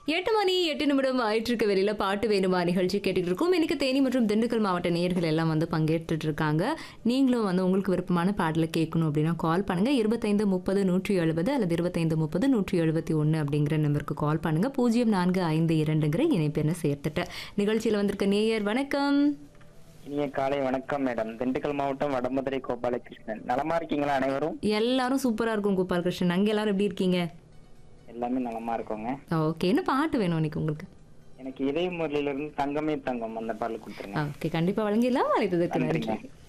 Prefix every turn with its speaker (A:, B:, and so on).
A: எட்டு மணி எட்டு நிமிடம் ஆயிட்டிருக்க வெளியில பாட்டு வேணுமா நிகழ்ச்சி கேட்டுட்டு இருக்கோம் இன்னைக்கு தேனி மற்றும் திண்டுக்கல் மாவட்ட நேயர்கள் எல்லாம் வந்து பங்கேற்றுட்டு இருக்காங்க நீங்களும் வந்து உங்களுக்கு விருப்பமான பாடலை கேட்கணும் அப்படின்னா கால் பண்ணுங்க இருபத்தைந்து முப்பது நூற்றி எழுபது அல்லது இருபத்தைந்து முப்பது நூற்றி எழுபத்தி ஒன்று அப்படிங்கிற நம்பருக்கு கால் பண்ணுங்க பூஜ்ஜியம் நான்கு ஐந்து இரண்டுங்கிற இணைப்பெண்ணை சேர்த்துட்டு நிகழ்ச்சியில் வந்திருக்க நேயர் வணக்கம்
B: இனிய காலை வணக்கம் மேடம் திண்டுக்கல் மாவட்டம் வடமதுரை கோபாலகிருஷ்ணன் நலமா இருக்கீங்களா அனைவரும்
A: எல்லாரும் சூப்பரா இருக்கும் கோபால் கிருஷ்ணன் அங்க எல்லாரும் எப்படி இருக்கீங்க
B: எல்லாமே நலமா இருக்கோங்க
A: ஓகே என்ன பாட்டு வேணும் இன்னைக்கு உங்களுக்கு
B: எனக்கு இதய முறையிலிருந்து தங்கமே தங்கம் அந்த பாடல் கொடுத்துருங்க
A: ஓகே கண்டிப்பா வழங்கிடலாம் அழைத்ததற்கு நன்றி
B: நன்றிங்க